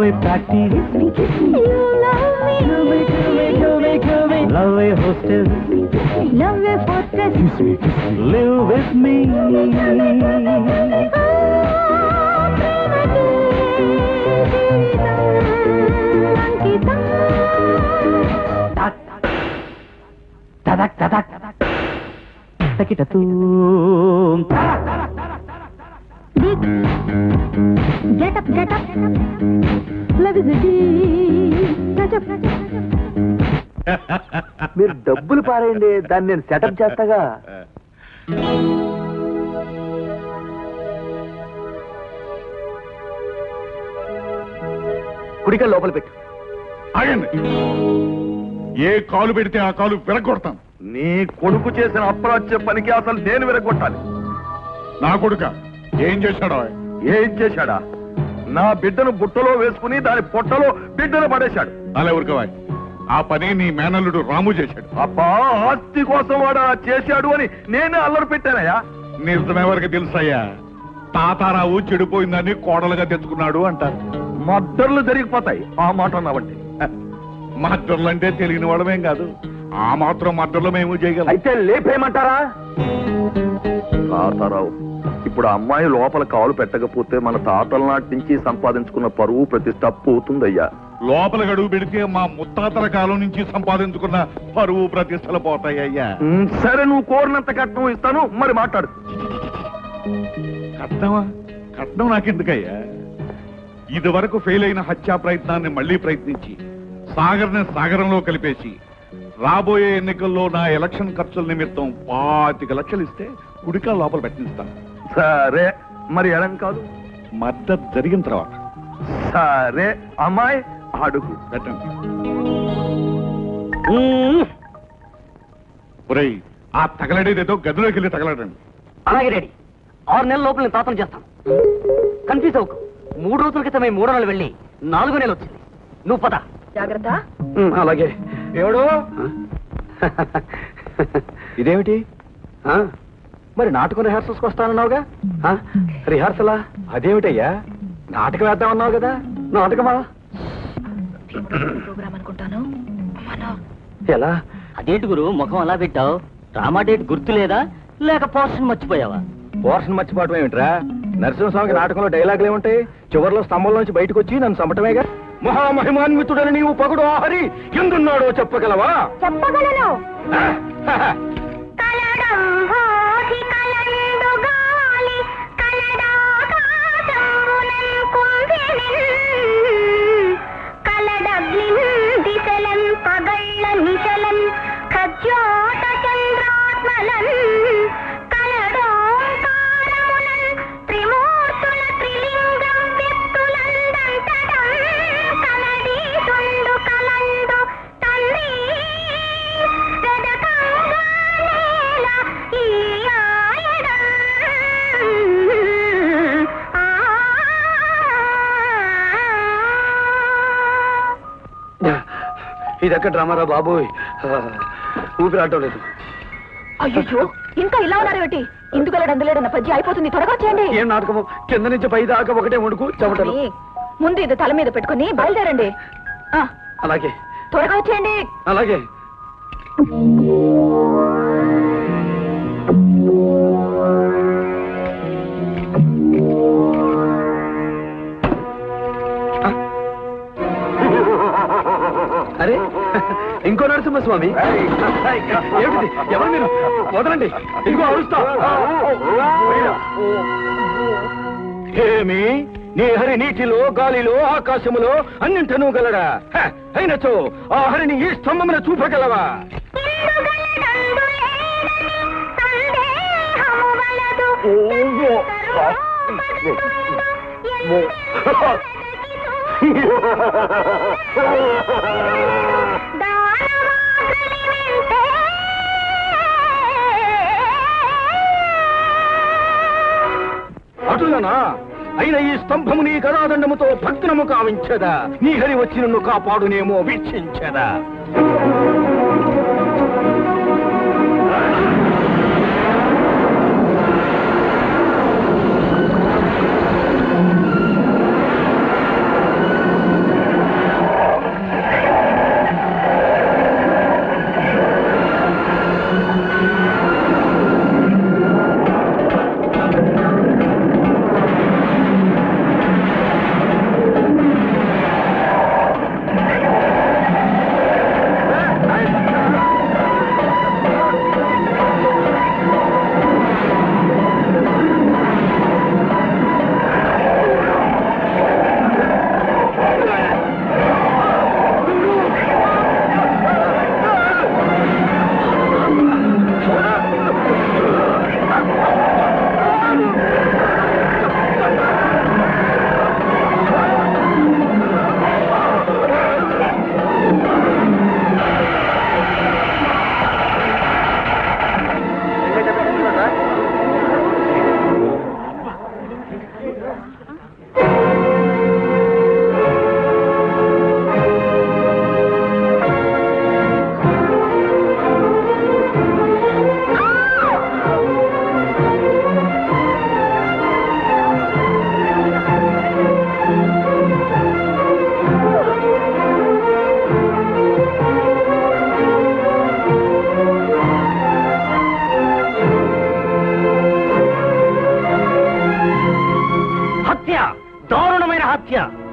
Love it practice. You love me. Kill me, kill me, kill me, kill me. Love it hostess. Love a fortress. Kiss me, kiss me. Live with me. Tadak, tadak, tadak. Takitatum. Get up, get up. Love is a deep. Touch up, touch up. మీరు డబ్బులు పారేయండి దాన్ని నేను setup చేస్తాగా కుడిక లోపల పెట్టు ఆగండి ఏ కాలు పెడితే ఆ కాలు విరగొడతాను నీ కొడుకు చేసిన అప్రాచ్య పనికి అసలు నేను విరగొట్టాలి నా కొడుక ఏం చేశాడో ఏం చేశాడా నా బిడ్డను బుట్టలో వేసుకుని దాని పొట్టలో బిడ్డను పడేశాడు అలా ఊరుకోవాలి ఆ పని నీ మేనల్లుడు రాము చేశాడు అబ్బా ఆస్తి కోసం వాడు అలా చేశాడు అని నేనే అల్లరి పెట్టానయ్యా నిజమెవరికి తెలుసయ్యా తాతారావు చెడిపోయిందని కోడలుగా తెచ్చుకున్నాడు అంటారు మద్దర్లు జరిగిపోతాయి ఆ మాట అన్నావంటే మద్దర్లంటే తెలియని వాళ్ళమేం కాదు ఆ మాత్రం మద్దర్లు మేము చేయగలం అయితే లేపేయమంటారా తాతారావు ఇప్పుడు ఆ అమ్మాయి లోపల కాలు పెట్టకపోతే మన తాతల నాటి నుంచి సంపాదించుకున్న పరువు ప్రతిష్ట పోతుందయ్యా లోపల గడువు పెడితే మా ముత్తాతల కాలం నుంచి సంపాదించుకున్న పరువు ప్రతిష్టలు పోతాయ్యా ఉమ్, సరే నువ్వు కోరినంత కట్నం ఇస్తాను మరి మాట్లాడు కట్నమా కట్నం నాకెందుకయ్యా ఇది వరకు ఫెయిల్ అయిన హత్యా ప్రయత్నాన్ని మళ్ళీ ప్రయత్నించి సాగర్ని సాగరంలో కలిపేసి రాబోయే ఎన్నికల్లో నా ఎలక్షన్ ఖర్చుల నిమిత్తం పాతిక లక్షలు ఇస్తే కుడికా లోపల పెట్టిస్తాను సరే మరి ఎడం కాదు మద్దతు జరిగిన తర్వాత సరే అమ్మాయి అడుగు పెట్టండి ఒరేయ్ ఆ తగలడేదేదో గదిలోకి వెళ్ళి తగలడండి అలాగే రెడీ ఆరు నెలల లోపల నేను తాతం చేస్తాను కన్ఫ్యూజ్ అవ్వకు మూడు రోజుల క్రితమే మూడో నెలలు వెళ్ళి నాలుగో నెల వచ్చింది నువ్వు పద జాగ్రత్త అలాగే ఎవడు ఇదేమిటి ఆ? మరి నాటకం రిహార్సల్స్కి వస్తానన్నావుగా ఆ? రిహార్సలా అదేమిటయ్యా నాటకం వేద్దామన్నావు కదా నాటకమా ప్రోగ్రామ్ అనుకుంటాను మన ఎలా అదేంటి గురు ముఖం అలా పెట్టావు డ్రామా డేట్ గుర్తు లేదా లేక పోర్షన్ మర్చిపోయావా పోర్షన్ మర్చిపోవటం ఏమిట్రా నరసింహస్వామికి నాటకంలో డైలాగులు ఏముంటాయి చివరిలో స్తంభంలోంచి బయటకు వచ్చి నన్ను చంపటమేగా మహామహిమాన్వితుడని నీవు పగుడు ఆహరి ఎందున్నాడో చెప్పగలవా చెప్పగలను ఆ? కలడంబోధి కలండు గాలి కలడాకాశంబునన్ కుంభినిన్ కలడగ్లిన్ దిశలన్ పగళ్ళ నిశలన్ ఖజ్యోత చంద్రాత్మలన్ కలడోంకారమునన్ త్రిమూర్తుల త్రిలింగం వ్యక్తులందంతటం కలడీసుండు కలండు తండ్రి వెదకంగా నేల ఈ ఆయడం. ఆ ఇదెక్కడ డ్రామారా బాబోయ్ ఊపిరాటం లేదు అయ్యో ఇంకా ఇలా ఉన్నారు ఏమిటి ఇందుకు వెళ్ళడం అందులేడన్న పద్య అయిపోతుంది త్వరగా చేయండి ఏం నాటకము కింద నుంచి పై దాకా ఒకటే వణుకు చెమటలు ముందు ఇది తల మీద పెట్టుకుని బయలుదేరండి ఆ, అలాగే త్వరగా వచ్చేయండి అలాగే అరే ఇంకో నరసింహస్వామి ఏమిటి ఎవరు మీరు వదలండి ఇదిగో అరుస్తా ఏమి నీ హరి నీటిలో గాలిలో ఆకాశములో అన్నింటను గలడా హ, అయినచో ఆ హరిని ఈ స్తంభమున చూపగలవా అటులనా అయిన ఈ స్తంభము నీ గదాదండముతో భగ్నము కావించదా నీ హరి వచ్చి నన్ను కాపాడునేమో వీక్షించదా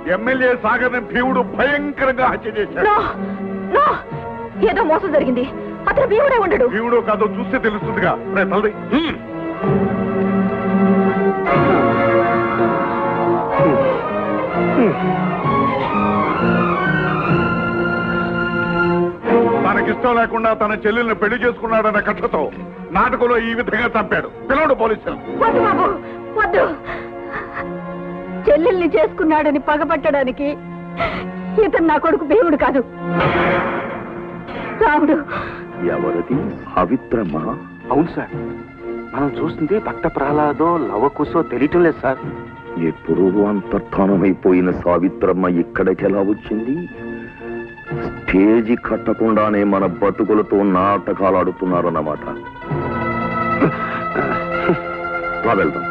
ఎమ్మెల్యే సాగర్ని భీముడు భయంకరంగా హత్య చేశాడు నో నో ఏదో మోసం జరిగింది అతను భీముడే ఉండడు భీముడు కాదో చూస్తే తెలుస్తుందిగా రే తల్లి తనకిష్టం లేకుండా తన చెల్లెల్ని పెళ్లి చేసుకున్నాడన్న కక్షతో నాటకంలో ఈ విధంగా చంపాడు పిలవడు పోలీసులు వద్దు బాబు వద్దు చెల్లెల్ని చేసుకున్నాడని పగపట్టడానికి ఇతను నా కొడుకు భీముడు కాదు రాముడు ఎవరిది సావిత్రమ్మా అవును సార్ మనం చూస్తుంది భక్త ప్రహ్లాదో లవకుశో తెలియటం లేదు సార్ ఎప్పుడు అంతర్ధానమైపోయిన సావిత్రమ్మ ఇక్కడికెలా వచ్చింది స్టేజి కట్టకుండానే మన బతుకులతో నాటకాలు ఆడుతున్నారన్నమాట రా వెళ్దాం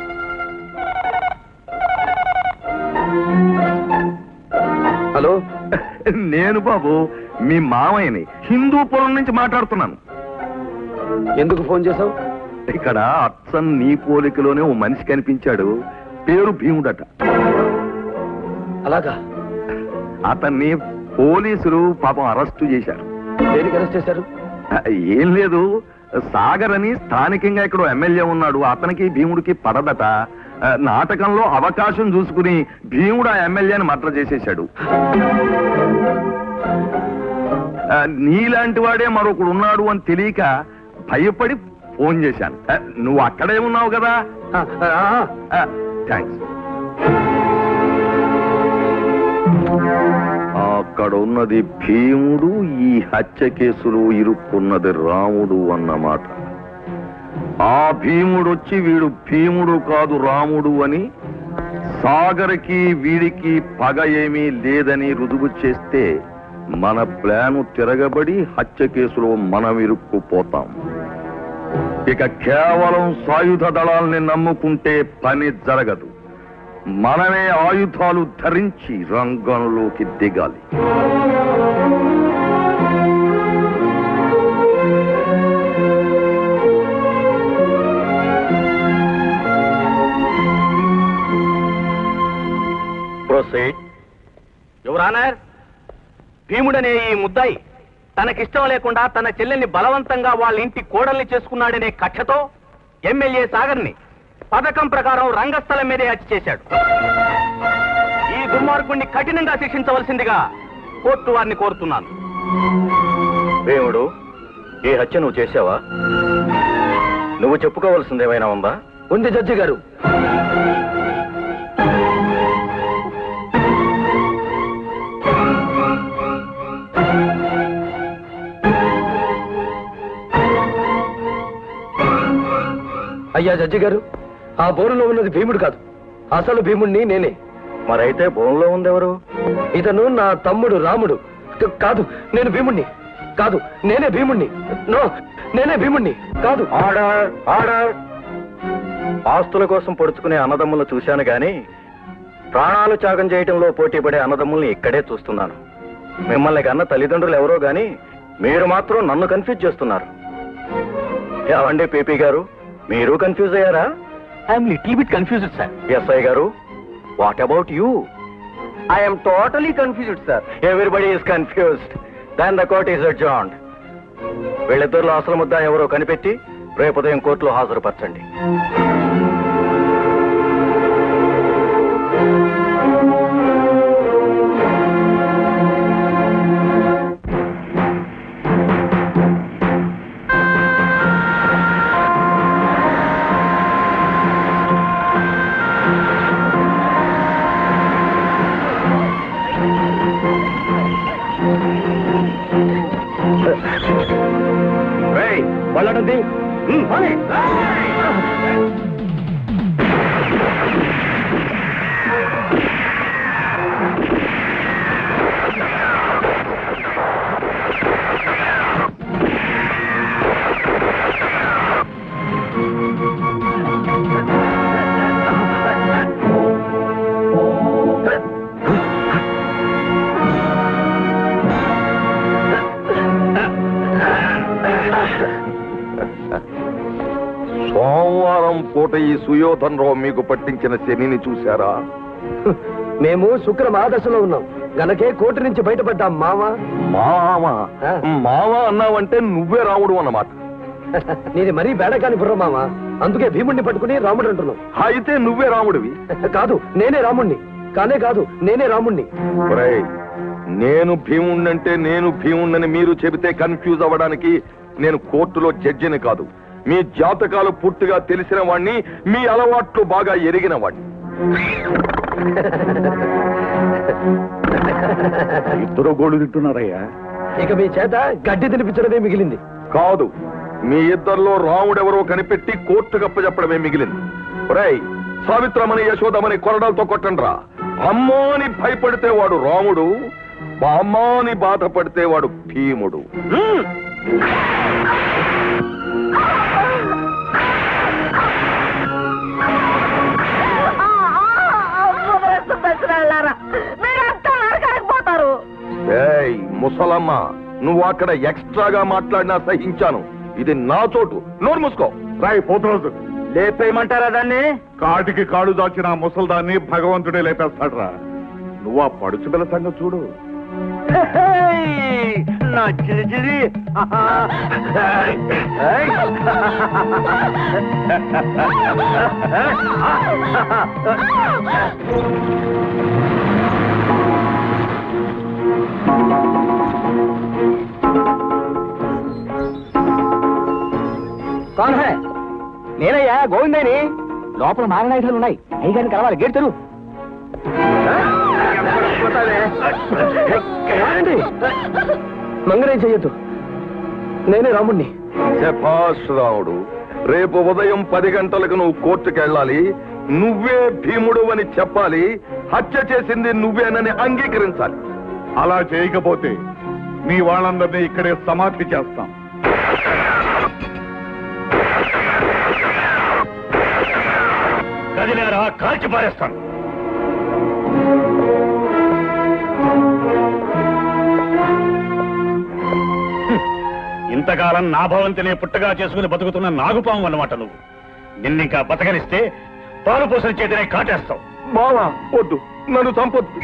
హలో నేను బాబు మీ మామయ్యని హిందూపురం నుంచి మాట్లాడుతున్నాను ఎందుకు ఫోన్ చేశావు ఇక్కడ అచ్చన్ నీ పోలికలోనే ఓ మనిషి కనిపించాడు పేరు భీముడట అలాగా అతన్ని పోలీసులు పాపం అరెస్టు చేశారు దేనికి అరెస్ట్ చేశారు ఏం లేదు సాగర్ అని స్థానికంగా ఇక్కడ ఎమ్మెల్యే ఉన్నాడు అతనికి భీముడికి పడదట ఆ, నాటకంలో అవకాశం చూసుకుని భీముడు ఆ ఎమ్మెల్యేని మర్డర్ చేసేశాడు ఆ, నీలాంటి వాడే మరొకడు ఉన్నాడు అని తెలియక భయపడి ఫోన్ చేశాను ఆ, నువ్వు అక్కడే ఉన్నావు కదా థ్యాంక్స్ అక్కడ ఉన్నది భీముడు ఈ హత్య కేసులో ఇరుక్కున్నది రాముడు అన్నమాట ఆ భీముడు వచ్చి వీడు భీముడు కాదు రాముడు అని సాగర్కి వీడికి పగ ఏమీ లేదని రుజువు చేస్తే మన ప్లాను తిరగబడి హత్య కేసులో మనం ఇరుక్కుపోతాం ఇక కేవలం సాయుధ దళాల్ని నమ్ముకుంటే పని జరగదు మనమే ఆయుధాలు ధరించి రంగంలోకి దిగాలి ప్రొసీడ్ యువరానర్ భీముడనే ఈ ముద్దాయి తనకిష్టం లేకుండా తన చెల్లెల్ని బలవంతంగా వాళ్ళ ఇంటి కోడల్ని చేసుకున్నాడనే కక్షతో ఎమ్మెల్యే సాగర్ని పథకం ప్రకారం రంగస్థలం మీదే హత్య చేశాడు ఈ దుర్మార్గుణ్ణి కఠినంగా శిక్షించవలసిందిగా కోర్టు వారిని కోరుతున్నాను భీముడు ఈ హత్య నువ్వు చేశావా నువ్వు చెప్పుకోవాల్సింది ఏమైనా ఉందా ఉంది జడ్జి గారు అయ్యా జడ్జి గారు ఆ బోరులో ఉన్నది భీముడు కాదు అసలు భీముడిని నేనే మరైతే బోన్లో ఉందెవరు ఇతను నా తమ్ముడు రాముడు క- కాదు నేను భీముణ్ణి కాదు నేనే భీముణ్ణి నో నేనే భీముణ్ణి కాదు ఆర్డర్ ఆర్డర్ ఆస్తుల కోసం పొడుచుకునే అన్నదమ్ములను చూశాను గాని ప్రాణాలు త్యాగం చేయటంలో పోటీ పడే అన్నదమ్ముల్ని ఇక్కడే చూస్తున్నాను మిమ్మల్ని కన్న తల్లిదండ్రులు ఎవరో గాని మీరు మాత్రం నన్ను కన్ఫ్యూజ్ చేస్తున్నారు ఏమండి పీపీ గారు మీరు కన్ఫ్యూజ్ అయ్యారా I'm little bit confused sir SI గారు what about you I'm totally confused sir everybody is confused than the court is adjourned వీళ్ళిద్దరిలో అసలు ముద్ద ఎవరో కనిపెట్టి రేపు ఉదయం కోర్టులో హాజరుపరచండి వాళ్ళండి సోమవారం పూట ఈ సుయోధన్ రావు మీకు పట్టించిన శనిని చూశారా మేము శుక్ర మహాదశలో ఉన్నాం గనకే కోటి నుంచి బయటపడ్డాం మామ మామ ఆ. మామ అన్నావంటే నువ్వే రాముడు అన్నమాట నీది మరీ బేడకాని బుర్ర మామ అందుకే భీముడిని పట్టుకుని రాముడు అంటున్నాం అయితే నువ్వే రాముడివి కాదు నేనే రాముణ్ణి కానే కాదు నేనే రాముణ్ణి ఒరేయ్, నేను భీముణ్ణంటే నేను భీముణ్ణని మీరు చెబితే కన్ఫ్యూజ్ అవ్వడానికి నేను కోర్టులో జడ్జిని కాదు మీ జాతకాలు పూర్తిగా తెలిసిన వాణ్ణి మీ అలవాట్లు బాగా ఎరిగిన వాణ్ణి ఇద్దరు గోళ్ళు తింటున్నారయ్యా ఇక మీ చేత గడ్డి తినిపించడమే మిగిలింది కాదు మీ ఇద్దరిలో రాముడెవరో కనిపెట్టి కోర్టు గప్పచెప్పడమే మిగిలింది ఒరేయ్ సావిత్రమని యశోదమని కొరడాలతో కొట్టండ్రా అమ్మో అని భయపడితే వాడు రాముడు బామ్మ అని బాధపడితే వాడు భీముడు హ్మ్. మీరంతా నరకానికి పోతారు ఏయ్ ముసలమ్మ నువ్వు అక్కడ ఎక్స్ట్రాగా మాట్లాడినా సహించాను ఇది నా చోటు నోరు మూసుకో రాయ్ పోతురోజు లేపేయమంటారా దాన్ని కాటికి కాడు దాచిన ఆ ముసల్దాన్ని భగవంతుడే లేపేస్తాడ్రా నువ్వు ఆ పడుచు పిల్ల సంగతి చూడు నా చిరి చిరి కాన్ హై నేనయ్యా గోవిందేని లోపల మారణాయుధాలు ఉన్నాయి అయ్యగారిని కలవాలి గేట్ తెరు మంగళం చెయ్యొద్దు నేనే రాముణ్ణి శభాష్ రావుడు రేపు ఉదయం పది గంటలకు నువ్వు కోర్టుకు వెళ్ళాలి నువ్వే భీముడు అని చెప్పాలి హత్య చేసింది నువ్వేనని అంగీకరించాలి అలా చేయకపోతే మీ వాళ్ళందరినీ ఇక్కడే సమాధి చేస్తాం కదిలేరా కాల్చి పారేస్తాను ఇంతకాలం నా భవంతిని పుట్టగా చేసుకుని బతుకుతున్న నాగుపాము అన్నమాట నువ్వు నిన్నింకా బతకనిస్తే పాలు పోసిన చేతినే కాటేస్తావు బావా వద్దు నన్ను చంపొద్దు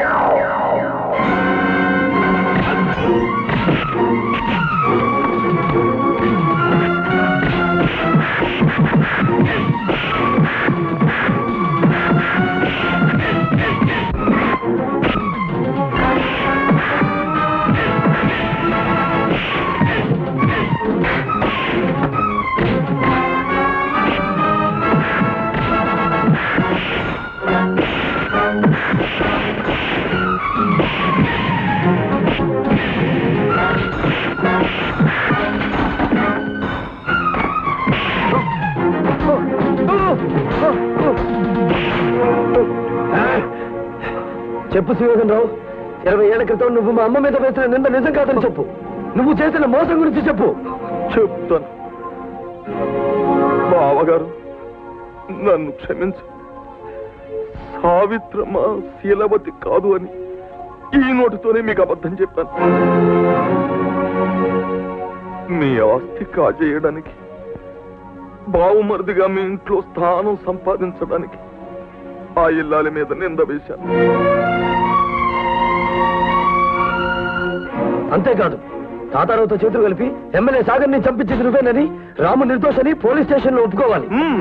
చెప్పు సుయోగన్ రావు ఇరవై ఏళ్ల క్రితం నువ్వు మా అమ్మ మీద వేసిన నింద నిజం కాదని చెప్పు నువ్వు చేసిన మోసం గురించి చెప్పు చెప్తాను బావగారు నన్ను క్షమించు సావిత్రమ శీలవతి కాదు అని ఈ నోటితోనే మీకు అబద్ధం చెప్పాను మీ ఆస్తి కాజేయడానికి బావుమరిదిగా మీ ఇంట్లో స్థానం సంపాదించడానికి ఆ ఇల్లాలి మీద నింద వేశాను అంతేకాదు తాతారావుతో చేతులు కలిపి ఎమ్మెల్యే సాగర్ని చంపించింది నువ్వేనని రాము నిర్దోషని పోలీస్ స్టేషన్ లో ఒప్పుకోవాలి మ్మ్.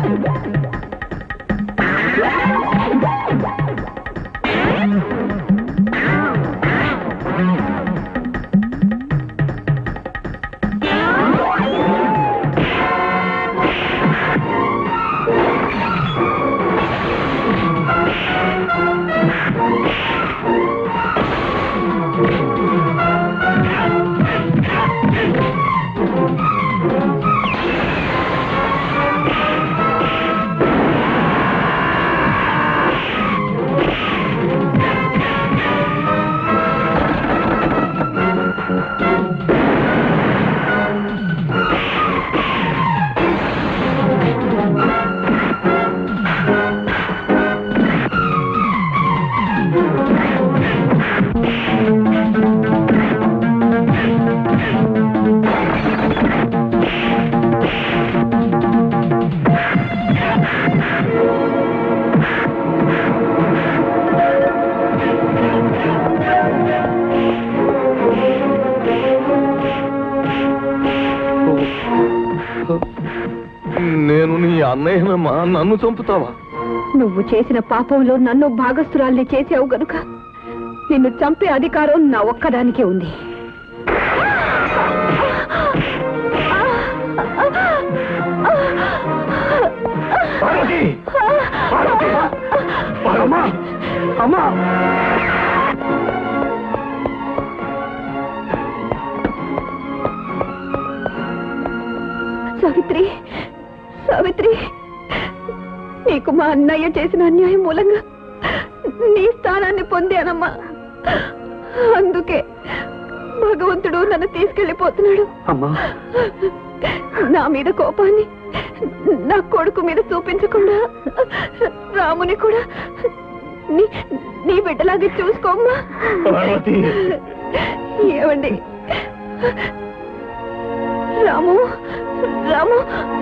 నేను నీ అన్నయ్యనమ్మా నన్ను చంపుతావా నువ్వు చేసిన పాపంలో నన్ను భాగస్థురాల్ని చేసావు గనుక నిన్ను చంపే అధికారం నా ఒక్కదానికే ఉంది పార్వతి పార్వతి అమ్మా అమ్మా సావిత్రి సావిత్రి నీకు మా అన్నయ్య చేసిన అన్యాయం మూలంగా నీ స్థానాన్ని పొందానమ్మా అందుకే భగవంతుడు నన్ను తీసుకెళ్లిపోతున్నాడు అమ్మా నా మీద కోపాన్ని నా కొడుకు మీద చూపించకుండా రాముని కూడా నీ నీ బిడ్డలాగే చూసుకోమ్మా పార్వతి ఏమండి రాము రాము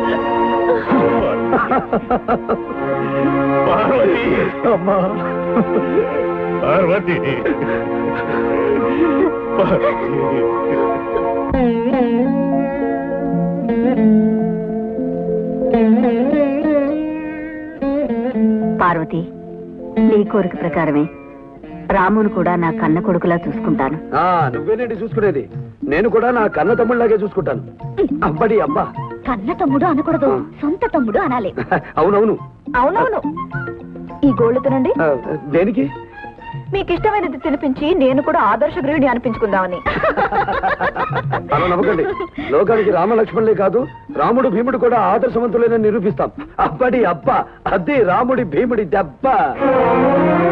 పార్వతి అమ్మా పార్వతి పార్వతి పార్వతి నీ కోరిక ప్రకారమే రామును కూడా నా కన్న కొడుకులా చూసుకుంటాను ఆ, నువ్వేనేంటి చూసుకునేది నేను కూడా నా కన్న తమ్ముళ్ళలాగే చూసుకుంటాను అబ్బడి అబ్బా కన్న తమ్ముడు అనకూడదు సొంత తమ్ముడు అనాలి అవునవును అవునవును ఈ గోళ్ళు తినండి ఆ, దేనికి మీకు ఇష్టమైనది తినిపించి నేను కూడా ఆదర్శ గృహిణి అనిపించుకుందామని అలా నమ్మకండి లోకానికి రామలక్ష్మణులే కాదు రాముడు భీముడు కూడా ఆదర్శవంతులేనని నిరూపిస్తాం అబ్బడి అబ్బా అదే రాముడి భీముడి దెబ్బ